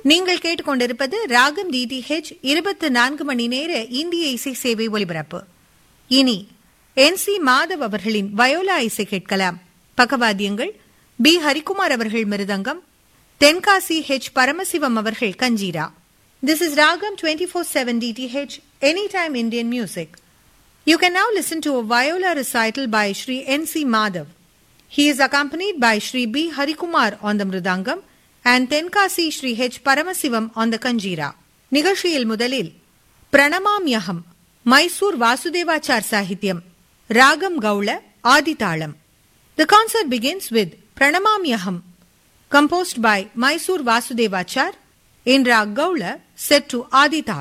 நீங்கள் கேட்டுக்கொண்டிருப்பது ராகம் டிடிஹெச் இருபத்தி நான்கு மணி நேர இந்திய இசை சேவை ஒலிபரப்பு இனி என் சி மாதவ் அவர்களின் வயோலா இசை கேட்கலாம் பக்கவாத்தியங்கள் பி ஹரிகுமார் அவர்கள் மிருதங்கம் தென்காசி ஹெச் பரமசிவம் அவர்கள் kanjira this is ragam twenty four seven DTH any time Indian music You can now listen to a viola recital by Sri N.C. Madhav. He is accompanied by Sri B. Harikumar on the Mridangam and Tenkasi Sri H. Paramasivam on the Kanjira. நிகழ்ச்சியில் முதலில் பிரணமாம்யகம் மைசூர் வாசுதேவாச்சார் சாகித்யம் ராகம் கௌள ஆதிதாளம் The concert begins with Pranamamyaham, composed by Mysore Vasudevachar in Rag Gaula, set to Adi Tal.